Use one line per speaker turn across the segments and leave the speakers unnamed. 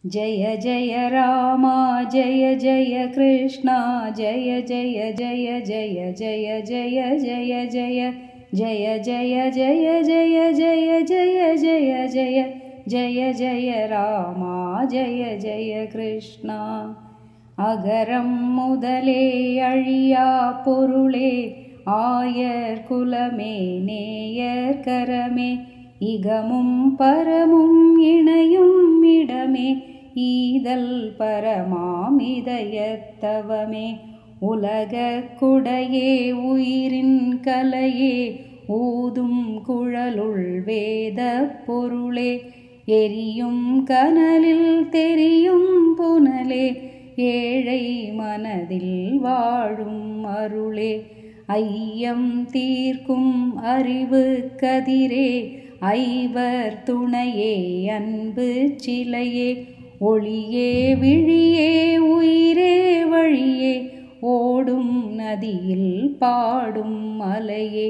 जय जय रामा जय जय कृष्णा जय जय जय जय जय जय जय जय जय जय जय जय जय जय जय जय जय जय रामा जय जय कृष्णा அகரம் முதலே அழியா பொருளே ஆயர் குலமே நேயர் கரமே இகமும் பரமும் இணையும் இடமே ஈதல் பரமாமிதயத்தவமே உலக குடையே உயிரின் கலையே ஊதும் குழலுள் வேத பொருளே எரியும் கனலில் தெரியும் புனலே ஏழை மனதில் வாழும் அருளே ஐயம் தீர்க்கும் அறிவு கதிரே ஐவர் துணையே அன்பு சிலையே ஒளியே விழியே உயிரே வழியே ஓடும் நதியில் பாடும் மலையே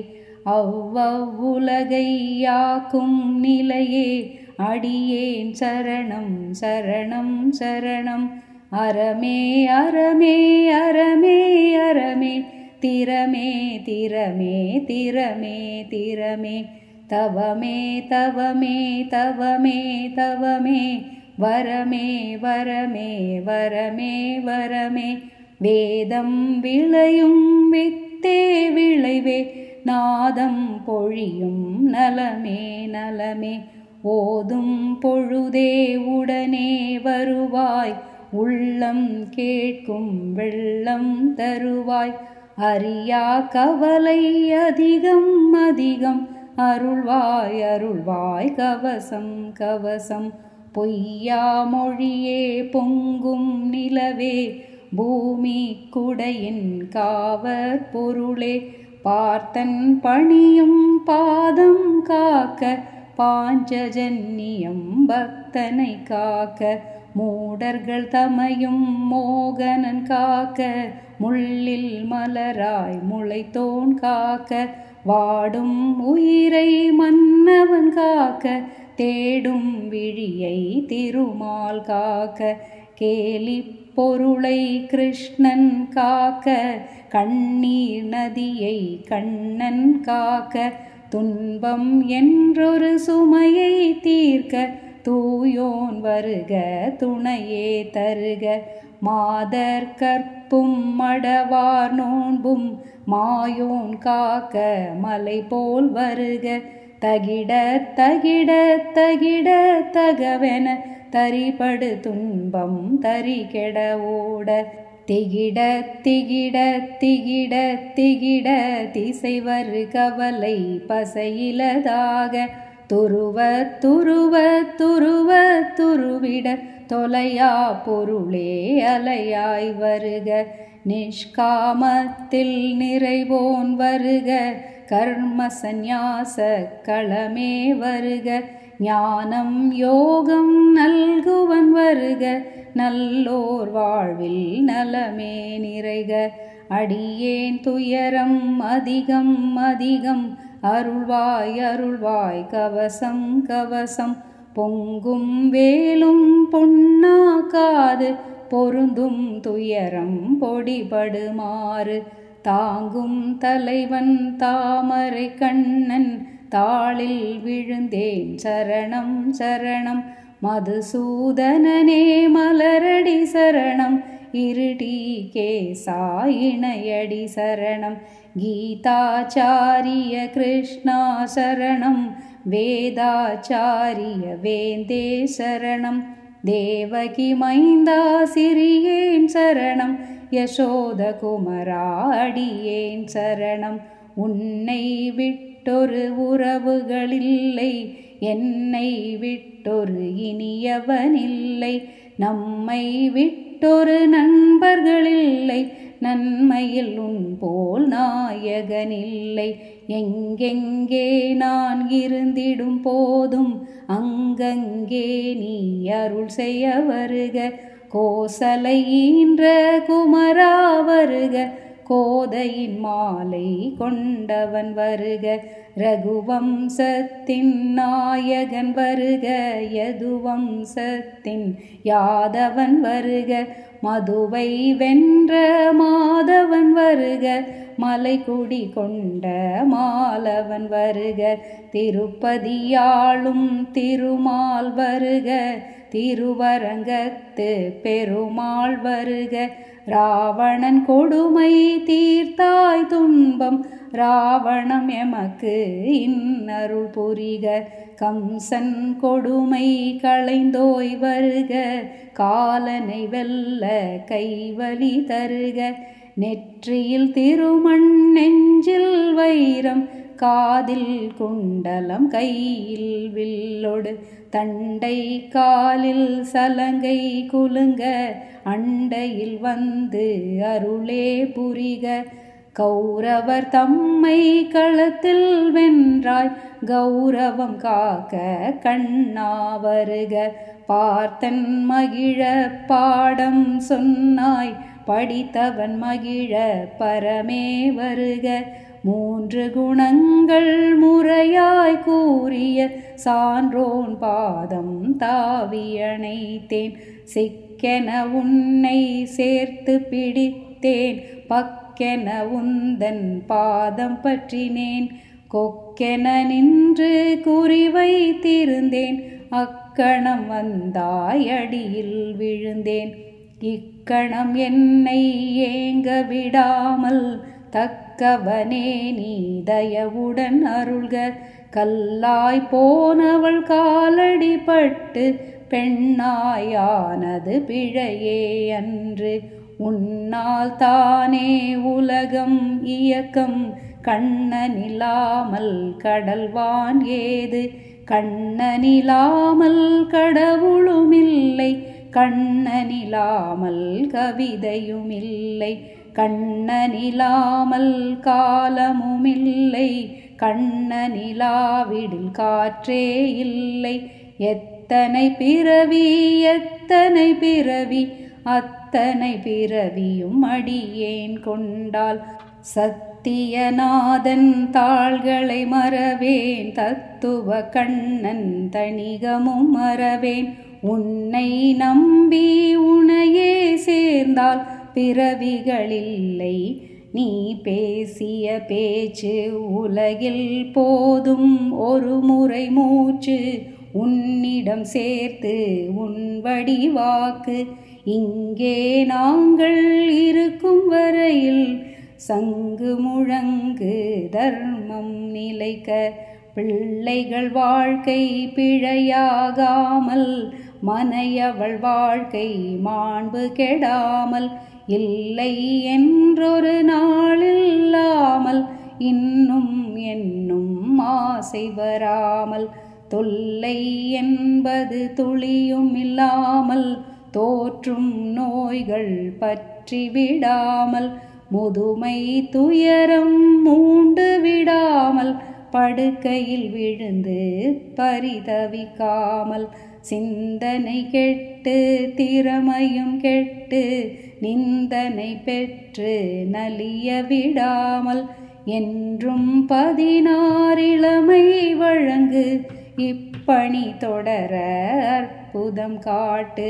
அவ்வவுலகை யாக்கும் நிலையே அடியேன் சரணம் சரணம் சரணம் அறமே அறமே அறமே அறமே திறமே திறமே திறமே திறமே தவமே தவமே தவமே தவமே வரமே வரமே வரமே வரமே வேதம் விளையும் வித்தே விளைவே நாதம் பொழியும் நலமே நலமே ஓதும் பொழுதே உடனே வருவாய் உள்ளம் கேட்கும் வெள்ளம் தருவாய் அறியா கவலை அதிகம் அதிகம் அருள்வாய் அருள்வாய் கவசம் கவசம் பொய்யா மொழியே பொங்கும் நிலவே பூமி குடையின் காவர் பொருளே பார்த்தன் பணியும் பாதம் காக்க பாஞ்சஜன்யம் பக்தனை காக்க மூடர்கள் தமையும் மோகனன் காக்க முள்ளில் மலராய் முளைத்தோன் காக்க வாடும் உயிரை மன்னவன் காக்க தேடும் விழியை திருமால் காக்க கேலி பொருளை கிருஷ்ணன் காக்க கண்ணீர் நதியை கண்ணன் காக்க துன்பம் என்றொரு சுமையை தீர்க்க தூயோன் வருக துணையே தருக மாதர் கற்பும் மடவார் நோன்பும் மாயோன் காக்க மலை போல் வருக தகிட தகிட தகிட தகவென தரிபடு துன்பம் தரிகெட ஓட திகிட திகிட திகிட திகிட திசைவரு கவலை பசையிலதாக துருவ துருவ துருவ துருவிட தொலையா பொருளே அலையாய் வருக நிஷ்காமத்தில் நிறைவோன் வருக கர்ம சந்நியாச களமே வருக ஞானம் யோகம் நல்குவன் வருக நல்லோர் வாழ்வில் நலமே நிறைக அடியேன் துயரம் அதிகம் அதிகம் அருள்வாய் அருள்வாய் கவசம் கவசம் பொங்கும் வேலும் பொன்னாக்காது பொருந்தும் துயரம் பொடிபடுமாறு தாங்கும் தலைவன் தாமரை கண்ணன் தாளில் விழுந்தேன் சரணம் சரணம் மதுசூதனனே மலரடி சரணம் இருடி கேசாயிணையடி சரணம் கீதாச்சாரிய கிருஷ்ணா சரணம் வேதாச்சாரிய வேந்தே சரணம் தேவகி மைந்தா சிறியேன் சரணம் யசோத குமரா அடியேன் சரணம் உன்னை விட்டொரு உறவுகளில்லை என்னை விட்டொரு இனியவனில்லை நம்மை விட்டொரு நண்பர்களில்லை நன்மையில் உன் போல் நாயகனில்லை எங்கெங்கே நான் இருந்திடும் போதும் அங்கங்கே நீ அருள் செய்ய வருக கோசலை ஈன்ற குமரா வருக கோதையின் மாலை கொண்டவன் வருக ரகுவம்சத்தின் நாயகன் வருக யதுவம்சத்தின் யாதவன் வருக மதுவை வென்ற மாதவன் வருக மலைக்குடி கொண்ட மாலவன் வருக திருப்பதியாளும் திருமால் வருக திருவரங்கத்து பெருமாள் வருக ராவணன் கொடுமை தீர்த்தாய் துன்பம் ராவணம் எமக்கு இன்னருள் புரிக கம்சன் கொடுமை களைந்தோய் வருக காலனை வெல்ல கைவலி தருக நெற்றியில் திருமண் நெஞ்சில் வைரம் காதில் குண்டலம் கையில் வில்லொடு தண்டை காலில் சலங்கை குலுங்க அண்டையில் வந்து அருளே புரிக கௌரவர் தம்மை களத்தில் வென்றாய் கௌரவம் காக்க கண்ணா வருக பார்த்தன் மகிழ பாடம் சொன்னாய் படித்தவன் மகிழ பரமே வருக மூன்று குணங்கள் முறையாய் கூறிய சான்றோன் பாதம் தாவியணைத்தேன் சிக்கென உன்னை சேர்த்து பிடித்தேன் பக்கென உந்தன் பாதம் பற்றினேன் கொக்கென நின்று குறிவைத்திருந்தேன் அக்கணம் வந்தாய் அடியில் விழுந்தேன் இக்கணம் என்னை ஏங்க விடாமல் தக்கவனே நீ தயவுடன் அருள்க கல்லாய் போனவள் காலடிப்பட்டு பெண்ணாயானது பிழையே அன்று உன்னால் தானே உலகம் இயக்கம் கண்ணனில்லாமல் கடல்வான் ஏது கண்ணனில்லாமல் கடவுளுமில்லை கண்ணனில்லாமல் கவிதையுமில்லை கண்ணனிலாமல் காலமுமில்லை கண்ணனிலாவிடில் காற்றே இல்லை எத்தனை பிறவி எத்தனை பிறவி அத்தனை பிறவியும் அடியேன் கொண்டால் சத்தியநாதன் தாள்களை மறவேன் தத்துவ கண்ணன் தணிகமும் மறவேன் உன்னை நம்பி உனையே சேர்ந்தால் பிறவிகளில்லை நீ பேசிய பேச்சு உலகில் போதும் ஒரு முறை மூச்சு உன்னிடம் சேர்த்து உன் வடிவாக்கு இங்கே நாங்கள் இருக்கும் வரையில் சங்கு முழங்கு தர்மம் நிலைக்க பிள்ளைகள் வாழ்க்கை பிழையாகாமல் மனையவள் வாழ்க்கை மாண்பு கெடாமல் இல்லை என்றொரு நாளில்லாமல் இன்னும் என்னும் ஆசை வராமல் தொல்லை என்பது துளியும் இல்லாமல் தோற்றும் நோய்கள் பற்றி விடாமல் முதுமை துயரம் மூண்டு விடாமல் படுக்கையில் விழுந்து பரிதவிக்காமல் சிந்தனை கெட்டு திறமையும் கெட்டு நிந்தனை பெற்று நலிய விடாமல் என்றும் பதினாறிளமை வழங்கு இப்பணி தொடர அற்புதம் காட்டு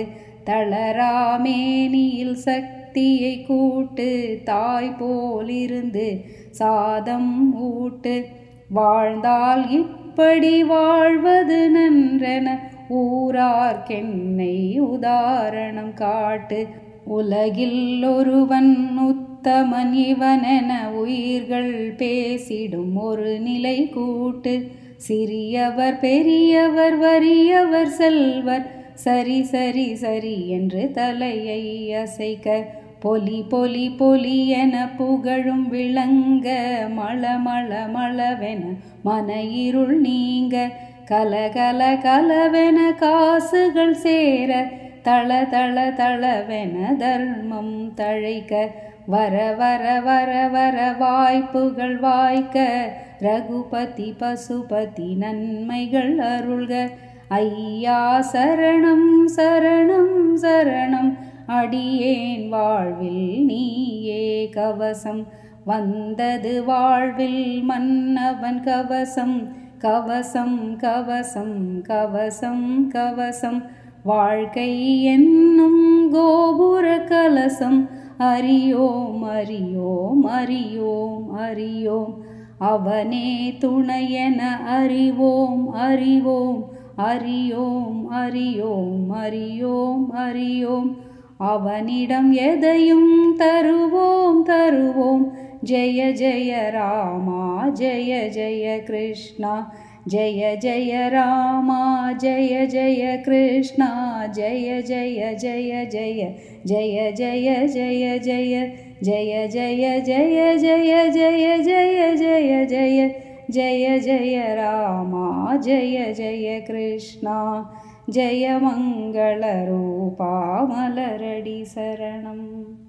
தளராமேனியில் சக்தியை கூட்டு தாய் போலிருந்து சாதம் ஊட்டு வாழ்ந்தால் இப்படி வாழ்வது நன்றென ஊரார்க்கென்னை உதாரணம் காட்டு உலகில் ஒருவன் உத்தமன் இவனென உயிர்கள் பேசிடும் ஒரு நிலை கூட்டு சிறியவர் பெரியவர் வறியவர் செல்வர் சரி சரி சரி என்று தலையை அசைக்க பொலி பொலி பொலி என புகழும் விளங்க மள மள மளவென மன இருள் நீங்க கல கல கலவென காசுகள் சேர தள தள தளவென தர்மம் தழைக்க வர வர வர வர வாய்ப்புகள் வாய்க்க ரகுபதி பசுபதி நன்மைகள் அருள்க ஐயா சரணம் சரணம் சரணம் அடியேன் வாழ்வில் நீயே கவசம் வந்தது வாழ்வில் மன்னவன் கவசம் கவசம் கவசம் கவசம் கவசம் வாழ்க்கை என்னும் கோபுர கலசம் அறியோம் அறியோம் அறியோம் அறியோம் அவனே துணையென அறிவோம் அறிவோம் அறியோம் அறியோம் அறியோம் அறியோம் அவனிடம் எதையும் தருவோம் தருவோம் ஜெய ஜெய ராமா ஜெய ஜெய கிருஷ்ணா ஜெய ஜெய ராமா ஜெய ஜெய கிருஷ்ணா ஜெய ஜெய ஜெய ஜெய ஜெய ஜெய ஜெய ஜெய ஜெய ஜெய ஜெய ஜெய ஜெய ஜெய ஜெய ஜெய ஜெய ஜெய ராமா ஜெய ஜெய கிருஷ்ணா ஜெய மங்கள ரூபா மலரடி சரணம்